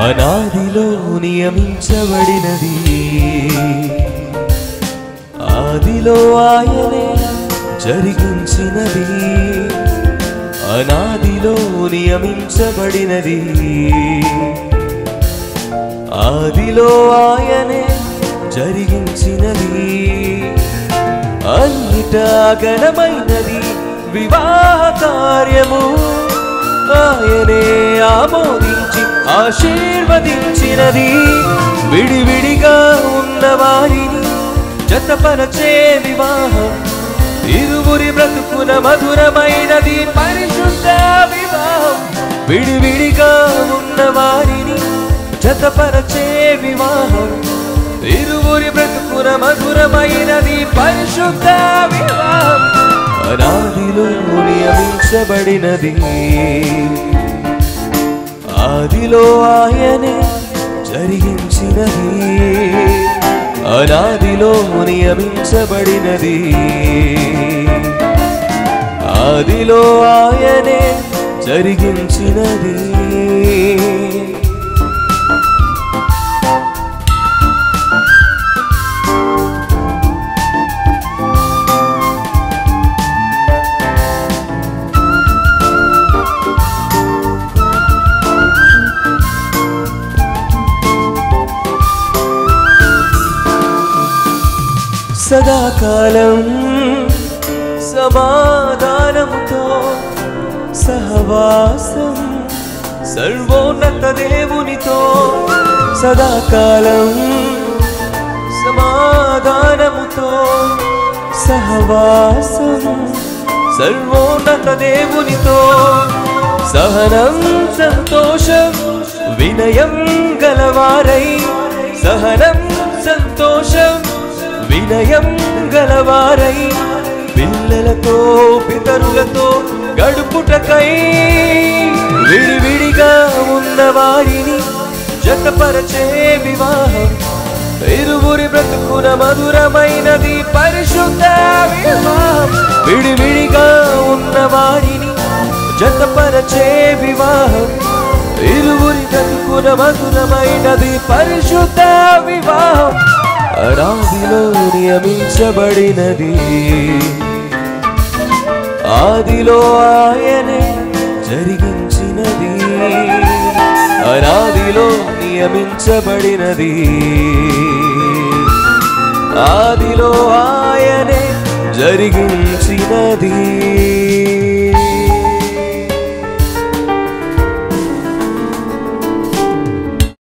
అనాదిలో నియమించబడినది ఆదిలో ఆయనే జరిగించినది అనాదిలో నియమించబడినది ఆదిలో ఆయనే జరిగించినది అన్నిటా గణమైనది వివాహ కార్యము ఆయనే ఆమోదించి ఆశీర్వదించినది విడివిడిగా ఉన్న వారిని జతపరచే వివాహం ఇరువురి బ్రతుకున మధురమైనది పరిశుద్ధ వివాహం విడివిడిగా ఉన్న వారిని జతపరచే వివాహం ఇరువురి బ్రతుకున మధురమైనది పరిశుద్ధ వివాహం అనాదిలో నియమించబడినది ఆదిలో ఆయనే జరిగించినది అనాదిలో నియమించబడినది ఆదిలో ఆయనే జరిగించినది సదాకాలం సమాధానముతో సహవాసం సర్వోన్నత దేవునితో సదాకాలం సమాధానముతో సహవాసం సర్వోన్నత దేవునితో సహనం సంతోషం వినయం గలవారై సహనం సంతోషం వినయం గలవారై పిల్లలతో పితరులతో గడుపుటకై విడివిడిగా ఉన్న వారిని జతపరచే వివాహం ఇరువురి బ్రతుకున మధురమైనది పరిశుద్ధ వివాహం విడివిడిగా ఉన్న వారిని జతపరచే వివాహం ఇరువురి బ్రతుకున మధురమైనది పరిశుద్ధ వివాహం అనాదిలో నియమించబడినది ఆదిలో ఆయనే జరిగించినది అనాదిలో నియమించబడినది ఆదిలో ఆయనే జరిగించినది